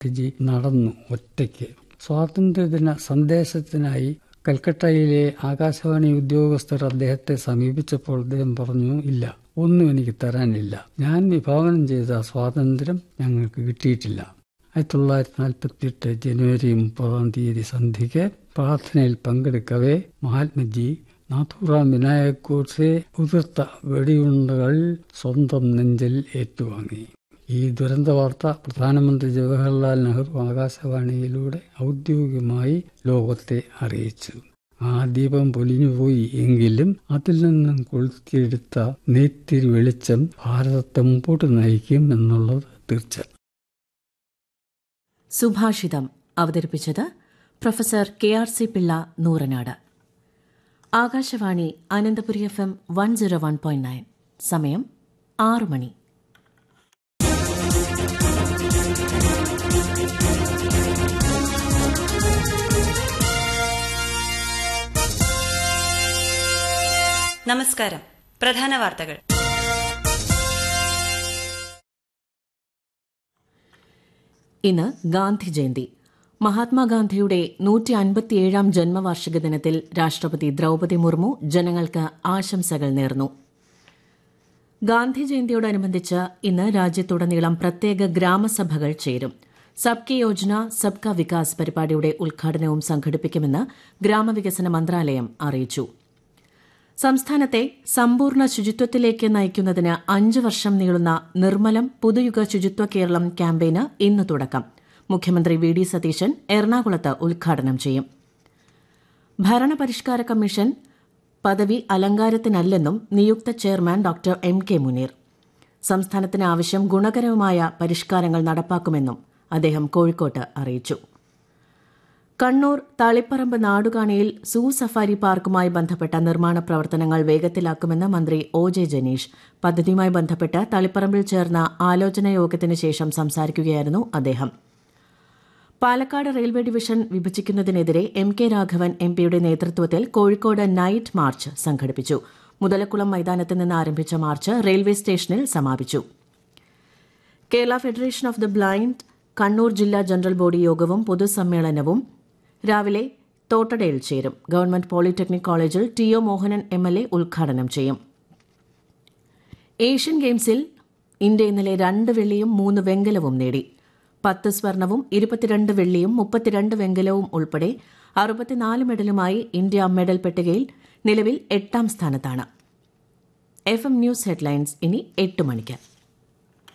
ഗാന്ധിജി നടന്നു ഒറ്റയ്ക്ക് സ്വാതന്ത്ര്യദിന സന്ദേശത്തിനായി കൽക്കട്ടയിലെ ആകാശവാണി ഉദ്യോഗസ്ഥർ അദ്ദേഹത്തെ സമീപിച്ചപ്പോൾ അദ്ദേഹം പറഞ്ഞു ഇല്ല ഒന്നും എനിക്ക് തരാനില്ല ഞാൻ വിഭാവനം ചെയ്ത സ്വാതന്ത്ര്യം ഞങ്ങൾക്ക് കിട്ടിയിട്ടില്ല ആയിരത്തി തൊള്ളായിരത്തി നാൽപ്പത്തി എട്ട് ജനുവരി മുപ്പതാം തീയതി സന്ധ്യയ്ക്ക് പ്രാർത്ഥനയിൽ പങ്കെടുക്കവേ മഹാത്മജി നാഥുറാം വിനായക് ഗോഡ്സെ ഉതിർത്ത വെടിയുണ്ടകൾ സ്വന്തം നെഞ്ചിൽ ഏറ്റുവാങ്ങി ഈ ദുരന്ത വാർത്ത പ്രധാനമന്ത്രി ജവഹർലാൽ നെഹ്റു ആകാശവാണിയിലൂടെ ഔദ്യോഗികമായി ലോകത്തെ അറിയിച്ചു ആ ദീപം പൊലിഞ്ഞുപോയി എങ്കിലും അതിൽ നിന്നും കൊളുത്തിയെടുത്ത നെയ്ത്തിരി വെളിച്ചം ഭാരതത്തെ മുമ്പോട്ട് നയിക്കും എന്നുള്ളത് തീർച്ച സുഭാഷിതം അവതരിപ്പിച്ചത് professor K R C Pillai Nooranad Akashvani Ananthapuri F M one zero one point nine സമയം ആറു മണി നമസ്കാരം പ്രധാന വാർത്തകൾ ഇന്ന് ഗാന്ധി ജയന്തി മഹാത്മാഗാന്ധിയുടെ നൂറ്റി അൻപത്തിയേഴാം ജന്മവാർഷിക ദിനത്തിൽ രാഷ്ട്രപതി ദ്രൌപതി മുർമു ജനങ്ങൾക്ക് ആശംസകൾ നേർന്നു ഗാന്ധി ജയന്തിയോടനുബന്ധിച്ച് ഇന്ന് രാജ്യത്തുടനീളം പ്രത്യേക ഗ്രാമസഭകൾ ചേരും സബ്കി യോജന സബ്ക വികാസ് പരിപാടിയുടെ ഉദ്ഘാടനവും സംഘടിപ്പിക്കുമെന്ന് ഗ്രാമവികസന മന്ത്രാലയം അറിയിച്ചു സംസ്ഥാനത്തെ സമ്പൂർണ്ണ ശുചിത്വത്തിലേക്ക് നയിക്കുന്നതിന് അഞ്ച് വർഷം നീളുന്ന നിർമ്മലം പുതുയുഗ ശുചിത്വ കേരളം ക്യാമ്പയിന് ഇന്ന് തുടക്കം മുഖ്യമന്ത്രി വി ഡി സതീശൻ എറണാകുളത്ത് ഉദ്ഘാടനം ചെയ്യും ഭരണപരിഷ്കാര കമ്മീഷൻ പദവി അലങ്കാരത്തിനല്ലെന്നും നിയുക്ത chairman doctor M K Muneer സംസ്ഥാനത്തിന് ആവശ്യം ഗുണകരമായ പരിഷ്കാരങ്ങൾ നടപ്പാക്കുമെന്നും അദ്ദേഹം കോഴിക്കോട്ട് അറിയിച്ചു കണ്ണൂർ തളിപ്പറമ്പ് നാടുകാണിയിൽ സൂ സഫാരി പാർക്കുമായി ബന്ധപ്പെട്ട നിർമ്മാണ പ്രവർത്തനങ്ങൾ വേഗത്തിലാക്കുമെന്ന് മന്ത്രി ഒ ജെ ജനീഷ് പദ്ധതിയുമായി ബന്ധപ്പെട്ട് തളിപ്പറമ്പിൽ ചേർന്ന ആലോചനാ യോഗത്തിന് ശേഷം സംസാരിക്കുകയായിരുന്നു അദ്ദേഹം പാലക്കാട് റെയിൽവേ ഡിവിഷൻ വിഭജിക്കുന്നതിനെതിരെ എം കെ രാഘവൻ എം പിയുടെ നേതൃത്വത്തിൽ കോഴിക്കോട് നൈറ്റ് മാർച്ച് സംഘടിപ്പിച്ചു മുതലക്കുളം മൈതാനത്ത് നിന്ന് ആരംഭിച്ച മാർച്ച് റെയിൽവേ സ്റ്റേഷനിൽ സമാപിച്ചു Kerala federation of the blind Kannur ജില്ലാ ജനറൽ ബോഡി യോഗവും പൊതുസമ്മേളനവും രാവിലെ തോട്ടടയിൽ ചേരും ഗവൺമെന്റ് പോളിടെക്നിക് കോളേജിൽ T O Mohanan M L A ഉദ്ഘാടനം ചെയ്യും ഏഷ്യൻ ഗെയിംസിൽ ഇന്ത്യ ഇന്നലെ രണ്ട് വെള്ളിയും മൂന്ന് വെങ്കലവും നേടി പത്ത് സ്വർണവും ഇരുപത്തിരണ്ട് വെള്ളിയും മുപ്പത്തിരണ്ട് വെങ്കലവും ഉൾപ്പെടെ അറുപത്തിനാല് മെഡലുമായി ഇന്ത്യ മെഡൽ പട്ടികയിൽ നിലവിൽ എട്ടാം സ്ഥാനത്താണ് എഫ് എം ന്യൂസ് ഹെഡ്ലൈൻസ് ഇനി എട്ട് മണിക്ക്